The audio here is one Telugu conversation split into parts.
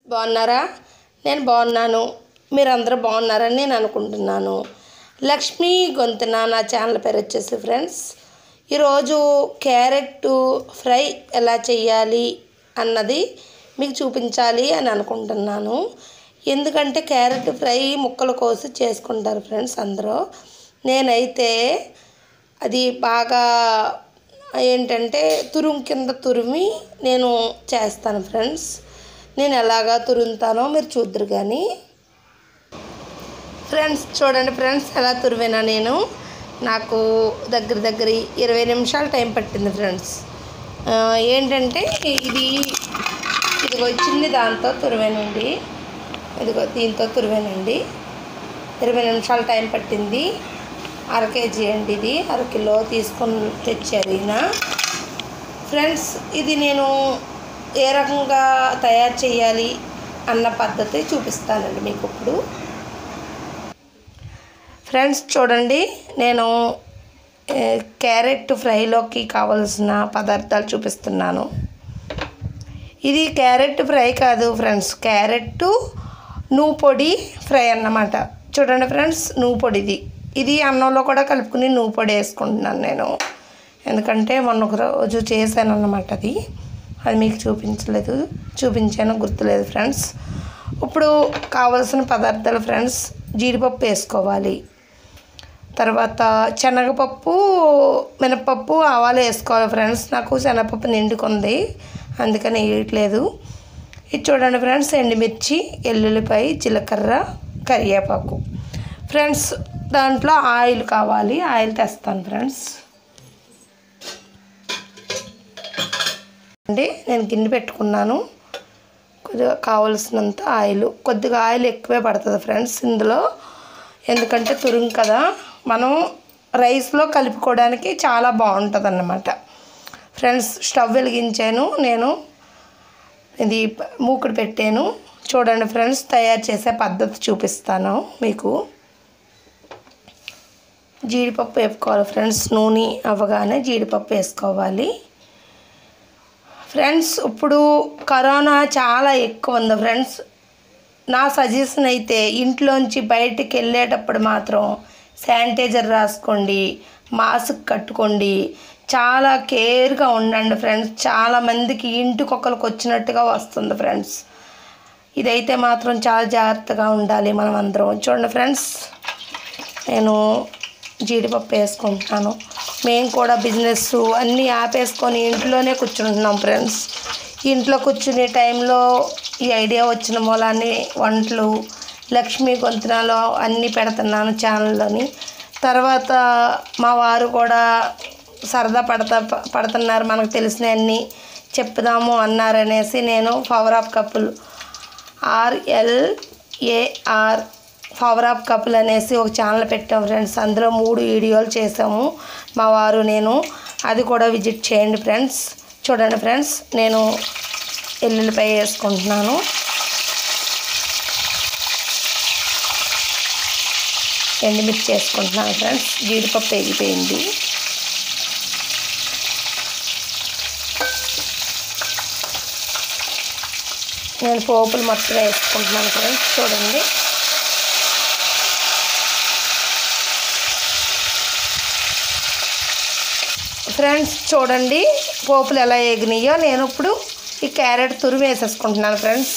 బాగున్నారా నేను బాగున్నాను మీరందరూ బాగున్నారని నేను అనుకుంటున్నాను లక్ష్మీ గొంతున నా ఛానల్ పేరు వచ్చేసి ఫ్రెండ్స్ ఈరోజు క్యారెట్ ఫ్రై ఎలా చేయాలి అన్నది మీకు చూపించాలి అని అనుకుంటున్నాను ఎందుకంటే క్యారెట్ ఫ్రై ముక్కలు కోసి చేసుకుంటారు ఫ్రెండ్స్ అందరూ నేనైతే అది బాగా ఏంటంటే తురుము కింద తురిమి నేను చేస్తాను ఫ్రెండ్స్ నేను ఎలాగా తురుముతానో మీరు చూద్దరు కానీ ఫ్రెండ్స్ చూడండి ఫ్రెండ్స్ ఎలా తురివేనా నేను నాకు దగ్గర దగ్గర ఇరవై నిమిషాలు టైం పట్టింది ఫ్రెండ్స్ ఆ, ఏంటంటే ఇది ఇదిగో చిన్ని దాంతో తురివేనండి ఇదిగో దీంతో తురివేనండి ఇరవై నిమిషాలు టైం పట్టింది అర కేజీ అండి ఇది అర కిలో తీసుకొని తెచ్చారు ఈయన ఫ్రెండ్స్ ఇది నేను ఏ రకంగా తయారు చేయాలి అన్న పద్ధతి చూపిస్తానండి మీకు ఇప్పుడు ఫ్రెండ్స్ చూడండి నేను ఏ, క్యారెట్ ఫ్రైలోకి కావలసిన పదార్థాలు చూపిస్తున్నాను ఇది క్యారెట్ ఫ్రై కాదు ఫ్రెండ్స్ క్యారెట్ నువ్వు పొడి ఫ్రై అన్నమాట చూడండి ఫ్రెండ్స్ నువ్వు పొడిది ఇది అన్నంలో కూడా కలుపుకుని నువ్వు పొడి వేసుకుంటున్నాను నేను ఎందుకంటే మొన్న ఒక రోజు చేశాను అన్నమాట అది అది మీకు చూపించలేదు చూపించాను గుర్తులేదు ఫ్రెండ్స్ ఇప్పుడు కావలసిన పదార్థాలు ఫ్రెండ్స్ జీడిపప్పు వేసుకోవాలి తర్వాత శనగపప్పు మినపప్పు ఆవాలు వేసుకోవాలి ఫ్రెండ్స్ నాకు శనగపప్పు నిండుకుంది అందుకని వేయట్లేదు ఇది చూడండి ఫ్రెండ్స్ ఎండుమిర్చి ఎల్లుల్లిపాయ జీలకర్ర కరివేపాకు ఫ్రెండ్స్ దాంట్లో ఆయిల్ కావాలి ఆయిల్ తెస్తాను ఫ్రెండ్స్ అండి నేను గిన్నె పెట్టుకున్నాను కొద్దిగా కావలసినంత ఆయిల్ కొద్దిగా ఆయిల్ ఎక్కువే పడుతుంది ఫ్రెండ్స్ ఇందులో ఎందుకంటే తురుము కదా మనం రైస్లో కలుపుకోవడానికి చాలా బాగుంటుంది అన్నమాట ఫ్రెండ్స్ స్టవ్ వెలిగించాను నేను ఇది ప- మూకుడు పెట్టాను చూడండి ఫ్రెండ్స్ తయారు చేసే పద్ధతి చూపిస్తాను మీకు జీడిపప్పు వేపుకోవాలి ఫ్రెండ్స్ నూనె అవ్వగానే జీడిపప్పు వేసుకోవాలి ఫ్రెండ్స్ ఇప్పుడు కరోనా చాలా ఎక్కువ ఉంది ఫ్రెండ్స్ నా సజెషన్ అయితే ఇంట్లోంచి బయటికి వెళ్ళేటప్పుడు మాత్రం శానిటైజర్ రాసుకోండి మాస్క్ కట్టుకోండి చాలా కేర్గా ఉండండి ఫ్రెండ్స్ చాలా మందికి ఇంటికొకరికి వచ్చినట్టుగా వస్తుంది ఫ్రెండ్స్ ఇదైతే మాత్రం చాలా జాగ్రత్తగా ఉండాలి మనం అందరం చూడండి ఫ్రెండ్స్ నేను జీడిపప్పు వేసుకుంటున్నాను మేము కూడా బిజినెస్ అన్నీ ఆపేసుకొని ఇంట్లోనే కూర్చుంటున్నాం ఫ్రెండ్స్ ఇంట్లో కూర్చునే టైంలో ఈ ఐడియా వచ్చిన మూలాన్ని వంటలు లక్ష్మీ గొంతునలో అన్నీ పెడుతున్నాను ఛానల్లోని తర్వాత మా వారు కూడా సరదా పడతా పడుతున్నారు మనకు తెలిసినవన్నీ చెప్దాము అన్నారనేసి నేను పవర్ ఆఫ్ కప్పులు ఆర్ఎల్ఏఆర్ పవర్ ఆఫ్ కపుల్ అనేసి ఒక ఛానల్ పెట్టాం ఫ్రెండ్స్ అందులో మూడు వీడియోలు చేసాము మా వారు నేను అది కూడా విజిట్ చేయండి ఫ్రెండ్స్ చూడండి ఫ్రెండ్స్ నేను ఎల్లుల్లిపాయ వేసుకుంటున్నాను ఎండుమిర్చి వేసుకుంటున్నాను ఫ్రెండ్స్ జీడిపప్పు వేగిపోయింది నేను పోపులు మొత్తం వేసుకుంటున్నాను ఫ్రెండ్స్ చూడండి ఫ్రెండ్స్ చూడండి పోపులు ఎలా ఎగినాయో నేను ఇప్పుడు ఈ క్యారెట్ తురుము వేసేసుకుంటున్నాను ఫ్రెండ్స్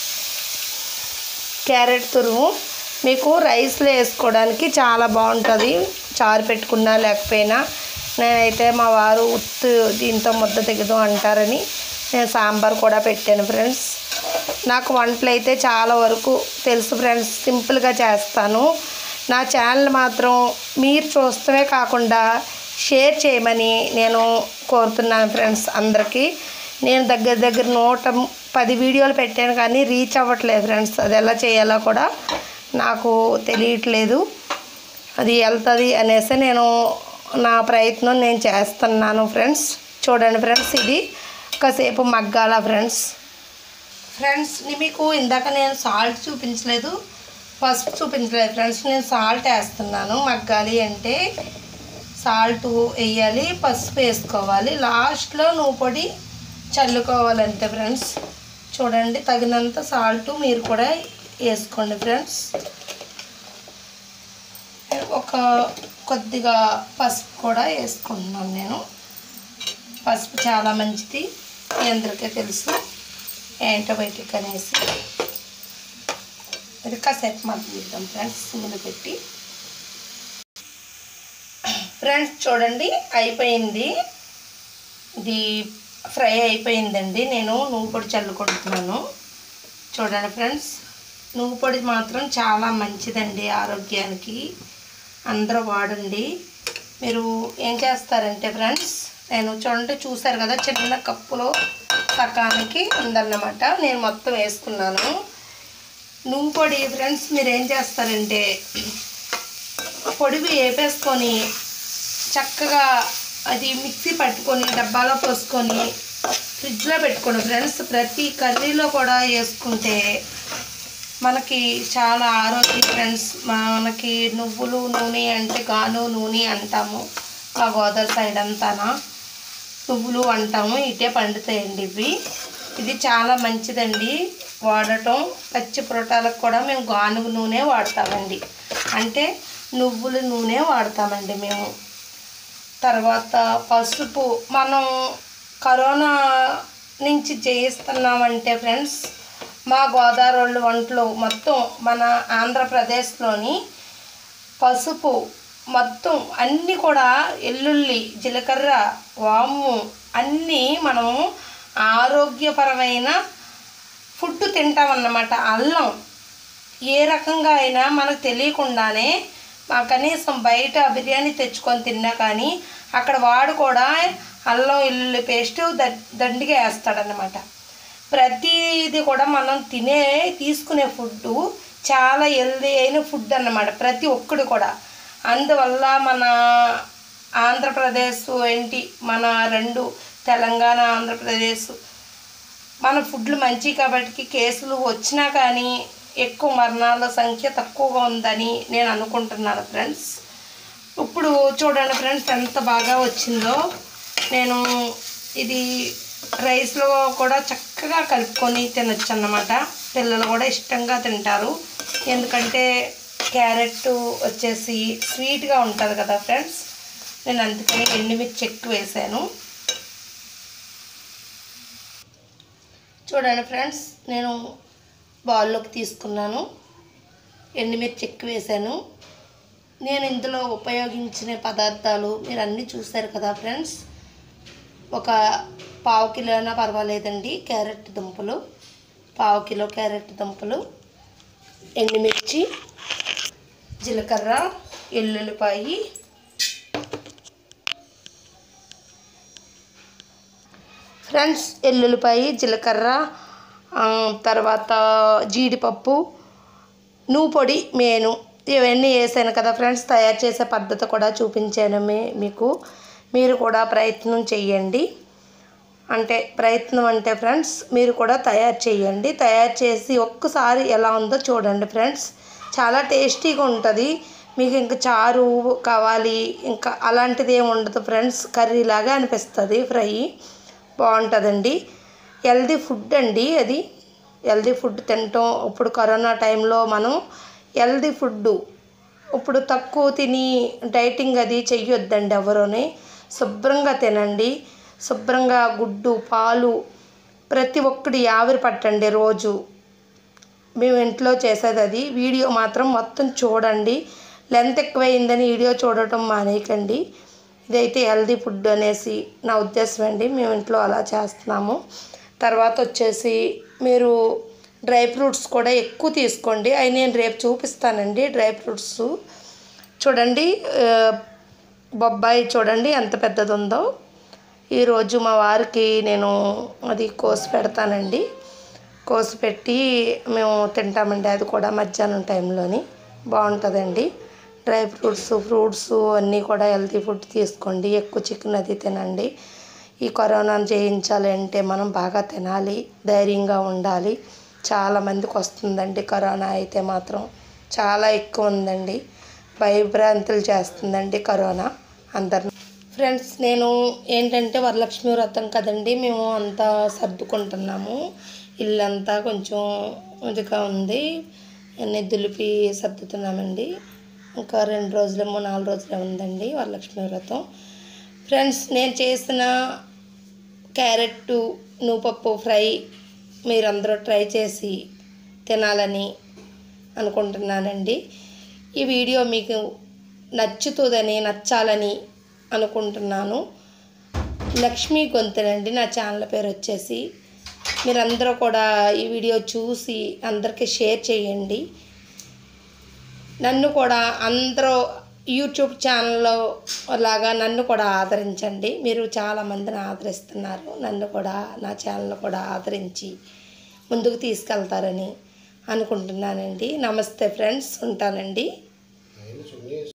క్యారెట్ తురుము మీకు రైస్లో వేసుకోవడానికి చాలా బాగుంటుంది చారు పెట్టుకున్నా లేకపోయినా నేనైతే మా వారు ఉత్తు దీంతో ముద్ద తెగదు అంటారని నేను సాంబార్ కూడా పెట్టాను ఫ్రెండ్స్ నాకు వంటలు అయితే చాలా వరకు తెలుసు ఫ్రెండ్స్ సింపుల్గా చేస్తాను నా ఛానల్ మాత్రం మీరు చూస్తమే కాకుండా షేర్ చేయమని నేను కోరుతున్నాను ఫ్రెండ్స్ అందరికీ నేను దగ్గర దగ్గర నూట పది వీడియోలు పెట్టాను కానీ రీచ్ అవ్వట్లేదు ఫ్రెండ్స్ అది ఎలా చేయాలో కూడా నాకు తెలియట్లేదు అది వెళ్తుంది అనేసి నేను నా ప్రయత్నం నేను చేస్తున్నాను ఫ్రెండ్స్ చూడండి ఫ్రెండ్స్ ఇది కాసేపు మగ్గాల ఫ్రెండ్స్ ఫ్రెండ్స్ ని- మీకు ఇందాక నేను సాల్ట్ చూపించలేదు పసుపు చూపించలేదు ఫ్రెండ్స్ నేను సాల్ట్ వేస్తున్నాను మగ్గాలి అంటే సాల్ట్ వేయాలి పసుపు వేసుకోవాలి లాస్ట్లో నువ్వు పొడి చల్లుకోవాలంటే ఫ్రెండ్స్ చూడండి తగినంత సాల్ట్ మీరు కూడా వేసుకోండి ఫ్రెండ్స్ ఒక కొద్దిగా పసుపు కూడా వేసుకుంటున్నాను నేను పసుపు చాలా మంచిది మీ అందరికీ తెలుసు యాంటీబయాటిక్ అనేసి ఇది కాసేపు మగ్గిద్దాం ఫ్రెండ్స్ సిమ్లో పెట్టి ఫ్రెండ్స్ చూడండి అయిపోయింది ఇది ఫ్రై అయిపోయిందండి నేను నువ్వు పొడి చల్లుకుంటున్నాను చూడండి ఫ్రెండ్స్ నువ్వు పొడి మాత్రం చాలా మంచిదండి ఆరోగ్యానికి అందరూ వాడండి మీరు ఏం చేస్తారంటే ఫ్రెండ్స్ నేను చూడండి చూసారు కదా చిన్న కప్పులో సకానికి ఉందన్నమాట నేను మొత్తం వేసుకున్నాను నువ్వు పొడి ఫ్రెండ్స్ మీరు ఏం చేస్తారంటే పొడివి వేపేసుకొని చక్కగా అది మిక్సీ పట్టుకొని డబ్బాలో పోసుకొని ఫ్రిడ్జ్లో పెట్టుకోండి ఫ్రెండ్స్ ప్రతి కర్రీలో కూడా వేసుకుంటే మనకి చాలా ఆరోగ్యం ఫ్రెండ్స్ మనకి నువ్వులు నూనె అంటే గాను నూనె అంటాము మా గోదావరి సైడ్ అంతానా నువ్వులు అంటాము ఇటే పండుతాయండి ఇవి ఇది చాలా మంచిదండి వాడటం పచ్చి పురటాలకు కూడా మేము గానుగ నూనె వాడతామండి అంటే నువ్వుల నూనె వాడతామండి మేము తర్వాత పసుపు మనం కరోనా నుంచి చేయిస్తున్నామంటే ఫ్రెండ్స్ మా గోదావరి వాళ్ళు వంటలు మొత్తం మన ఆంధ్రప్రదేశ్లోని పసుపు మొత్తం అన్నీ కూడా ఎల్లుల్లి జీలకర్ర వాము అన్నీ మనం ఆరోగ్యపరమైన ఫుడ్ తింటామన్నమాట అల్లం ఏ రకంగా అయినా మనకు తెలియకుండానే మా కనీసం బయట బిర్యానీ తెచ్చుకొని తిన్నా కానీ అక్కడ వాడు కూడా అల్లం వెల్లుల్లి పేస్ట్ ద దండిగా వేస్తాడనమాట ప్రతిది కూడా మనం తినే తీసుకునే ఫుడ్ చాలా హెల్దీ అయిన ఫుడ్ అన్నమాట ప్రతి ఒక్కడు కూడా అందువల్ల మన ఆంధ్రప్రదేశ్ ఏంటి మన రెండు తెలంగాణ ఆంధ్రప్రదేశ్ మన ఫుడ్లు మంచి కాబట్టి కేసులు వచ్చినా కానీ ఎక్కువ మరణాల సంఖ్య తక్కువగా ఉందని నేను అనుకుంటున్నాను ఫ్రెండ్స్ ఇప్పుడు చూడండి ఫ్రెండ్స్ ఎంత బాగా వచ్చిందో నేను ఇది రైస్లో కూడా చక్కగా కలుపుకొని తినొచ్చు అన్నమాట పిల్లలు కూడా ఇష్టంగా తింటారు ఎందుకంటే క్యారెట్ వచ్చేసి స్వీట్గా ఉంటుంది కదా ఫ్రెండ్స్ నేను అందుకని ఎండుమిర్చి ఎక్కువ వేసాను చూడండి ఫ్రెండ్స్ నేను బౌల్లోకి తీసుకున్నాను ఎండుమిర్చి ఎక్కువ వేసాను నేను ఇందులో ఉపయోగించిన పదార్థాలు మీరు అన్నీ చూసారు కదా ఫ్రెండ్స్ ఒక పావు కిలో అయినా పర్వాలేదండి క్యారెట్ దుంపలు పావు కిలో క్యారెట్ దుంపలు ఎండుమిర్చి జీలకర్ర ఎల్లుల్లిపాయి ఫ్రెండ్స్ ఎల్లుల్లిపాయి జీలకర్ర ఆ, తర్వాత జీడిపప్పు నువ్వు పొడి మేను ఇవన్నీ వేసాను కదా ఫ్రెండ్స్ తయారు చేసే పద్ధతి కూడా చూపించాను మీ మీకు మీరు కూడా ప్రయత్నం చేయండి అంటే ప్రయత్నం అంటే ఫ్రెండ్స్ మీరు కూడా తయారు చేయండి తయారు చేసి ఒక్కసారి ఎలా ఉందో చూడండి ఫ్రెండ్స్ చాలా టేస్టీగా ఉంటుంది మీకు ఇంకా చారు కావాలి ఇంకా అలాంటిది ఏమి ఉండదు ఫ్రెండ్స్ కర్రీ లాగా అనిపిస్తుంది ఫ్రై బాగుంటుందండి హెల్దీ ఫుడ్ అండి అది హెల్దీ ఫుడ్ తినటం ఇప్పుడు కరోనా టైంలో మనం హెల్దీ ఫుడ్ ఇప్పుడు తక్కువ తిని డైటింగ్ అది చెయ్యొద్దండి ఎవరుని శుభ్రంగా తినండి శుభ్రంగా గుడ్డు పాలు ప్రతి ఒక్కటి ఆవిరి పట్టండి రోజు మేము ఇంట్లో చేసేది అది వీడియో మాత్రం మొత్తం చూడండి లెంత్ ఎక్కువైందని వీడియో చూడటం మానేయకండి ఇదైతే హెల్దీ ఫుడ్ అనేసి నా ఉద్దేశం అండి మేము ఇంట్లో అలా చేస్తున్నాము తర్వాత వచ్చేసి మీరు డ్రై ఫ్రూట్స్ కూడా ఎక్కువ తీసుకోండి అవి నేను రేపు చూపిస్తానండి డ్రై ఫ్రూట్స్ చూడండి ఆ, బొబ్బాయి చూడండి ఎంత పెద్దది ఉందో ఈరోజు మా వారికి నేను అది కోసి పెడతానండి కోసి పెట్టి మేము తింటామండి అది కూడా మధ్యాహ్నం టైంలోని బాగుంటుందండి డ్రై ఫ్రూట్స్ ఫ్రూట్స్ అన్నీ కూడా హెల్తీ ఫుడ్ తీసుకోండి ఎక్కువ చికెన్ అది తినండి ఈ కరోనాను జయించాలి అంటే మనం బాగా తినాలి ధైర్యంగా ఉండాలి చాలా మందికి వస్తుందండి కరోనా అయితే మాత్రం చాలా ఎక్కువ ఉందండి భయభ్రాంతులు చేస్తుందండి కరోనా అందరిని ఫ్రెండ్స్ నేను ఏంటంటే వరలక్ష్మి వ్రతం కదండి మేము అంతా సర్దుకుంటున్నాము ఇల్లంతా కొంచెం ఇదిగా ఉంది అన్నీ దులిపి సర్దుతున్నామండి ఇంకా రెండు రోజులేమో నాలుగు రోజులే ఉందండి వరలక్ష్మి వ్రతం ఫ్రెండ్స్ నేను చేసిన క్యారెట్ నువ్వుపప్పు ఫ్రై మీరందరూ ట్రై చేసి తినాలని అనుకుంటున్నానండి ఈ వీడియో మీకు నచ్చుతుందని నచ్చాలని అనుకుంటున్నాను లక్ష్మీ గొంతునండి నా ఛానల్ పేరు వచ్చేసి మీరందరూ కూడా ఈ వీడియో చూసి అందరికీ షేర్ చేయండి నన్ను కూడా అందరూ యూట్యూబ్ ఛానల్లో లాగా నన్ను కూడా ఆదరించండి మీరు చాలామందిని ఆదరిస్తున్నారు నన్ను కూడా నా ఛానల్ కూడా ఆదరించి ముందుకు తీసుకెళ్తారని అనుకుంటున్నానండి నమస్తే ఫ్రెండ్స్ ఉంటానండి